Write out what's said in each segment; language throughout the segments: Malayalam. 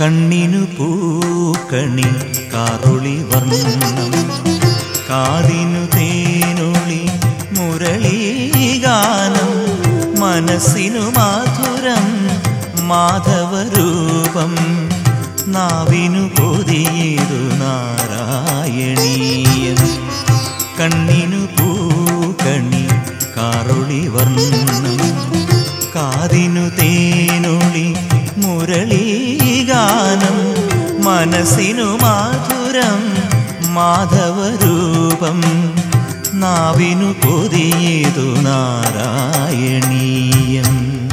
കണ്ണിനു പൂക്കണി കാറുളി വർണ്ണം കാതിനു തേനൊളി മുരളീഗാനം മനസ്സിനു മാധുരം മാധവരൂപം നാവിനു കൊതിയതു നാരായണീയം കണ്ണിനു പൂക്കണി കാറുളി വർണ്ണം കാതിനു തേനൊളി മുരളീഗാനം മനസ്സിനു മാധുരം മാധവരൂപം നാവിനു കൊതിയതു നാരായണീയം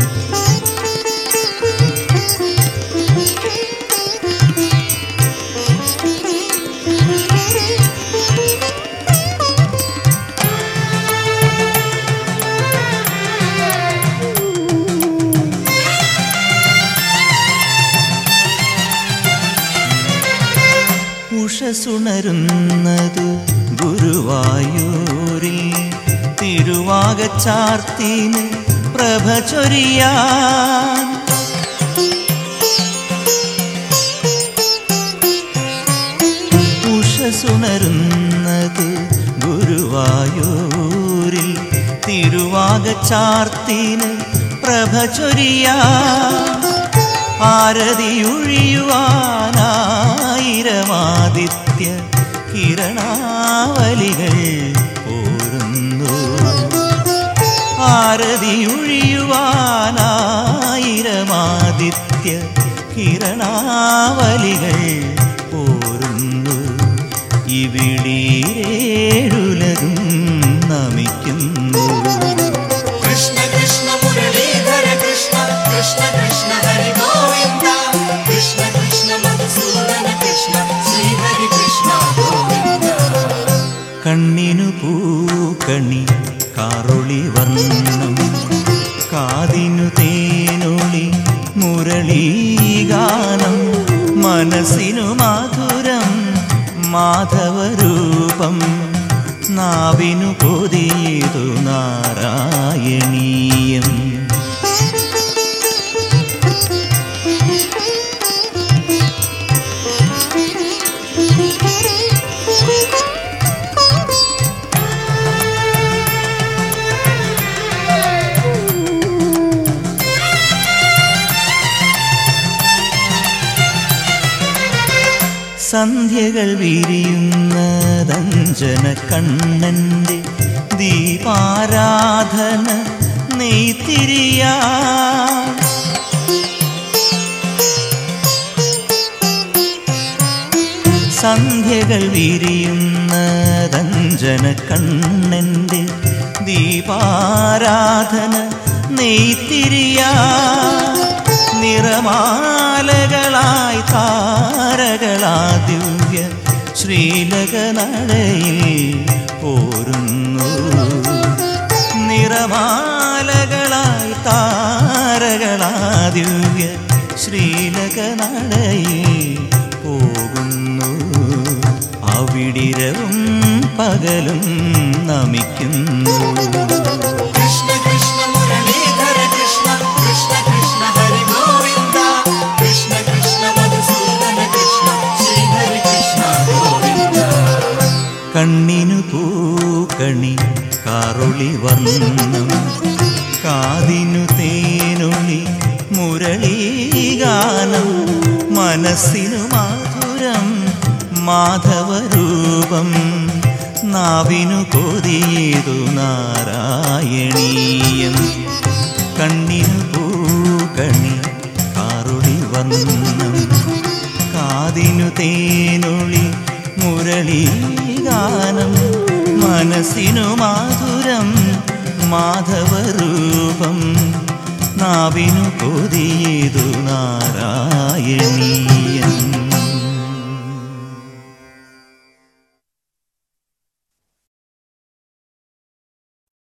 ഉഷസുണരുന്നതു ഗുരുവായൂരിൽ തിരുവാകച്ചാർത്തിന് പ്രഭ ചൊരിയാൻ ഉഷസുണരുന്നത് ഗുരുവായൂരിൽ തിരുവാകച്ചാർത്തിന് പ്രഭ ചൊരിയാൻ ആരതിയൊഴിയുവാനായിരമാദിത്യ കിരണാവലികൾ പോരുന്നു ആരതിയൊഴിയുവാനായിരമാദിത്യ കിരണാവലികൾ പോരുന്നു ഇവിടേഴുലകും നമിക്കുന്നു കൃഷ്ണ കൃഷ്ണ മുരളീധര കൃഷ്ണ കൃഷ്ണ കൃഷ്ണ ഹരി ഗോവിന്ദ കൃഷ്ണ കൃഷ്ണ മധുസൂദന കൃഷ്ണ ശ്രീഹരി കൃഷ്ണ ഗോവിന്ദ കണ്ണിനു പൂക്കണി കാറുളി വർണ്ണം കാതിനു തേനൊളി മുരളീഗാനം മനസ്സിനു മാധുരം മാധവരൂപം നാവിനു കൊതിയതു നാരായണീയം സന്ധ്യകൾ വിരിയുന്നതഞ്ജന കണ്ണൻ്റെ ദീപാരാധന നെയ്ത്തിരിയാ സന്ധ്യകൾ വിരിയുന്നതഞ്ജന കണ്ണൻ്റെ ദീപാരാധന നെയ്ത്തിരിയാ നിറമാലകളായി താരകളാ ദിവ്യ ശ്രീലകനടയിൽ പോരുന്നു നിറമാലകളായി താരകളാ ദിവ്യ ശ്രീലകനടയിൽ പോകുന്നു അവിടിരവും പകലും നമിക്കുന്നു കൃഷ്ണ കൃഷ്ണ മുരളീധര കൃഷ്ണ കൃഷ്ണ കൃഷ്ണ ഹരി ഗോവിന്ദ കൃഷ്ണ കൃഷ്ണ മധുസൂദന കൃഷ്ണ ശ്രീഹരി കൃഷ്ണ ഗോവിന്ദ കണ്ണിനു പൂക്കണി കാറുളി വർണ്ണം കാതിനു തേനൊളി മുരളീഗാനം മനസ്സിനു മാധുരം മാധവരൂപം നാവിനു കൊതിയതു നാരായണീയം കണ്ണിനു പൂക്കണി കാറുളി വർണ്ണം കാതിനു തേനൊളി മുരളീഗാനം മനസ്സിനു മാധുരം മാധവരൂപം നാവിനു കൊതിയതു നാരായണ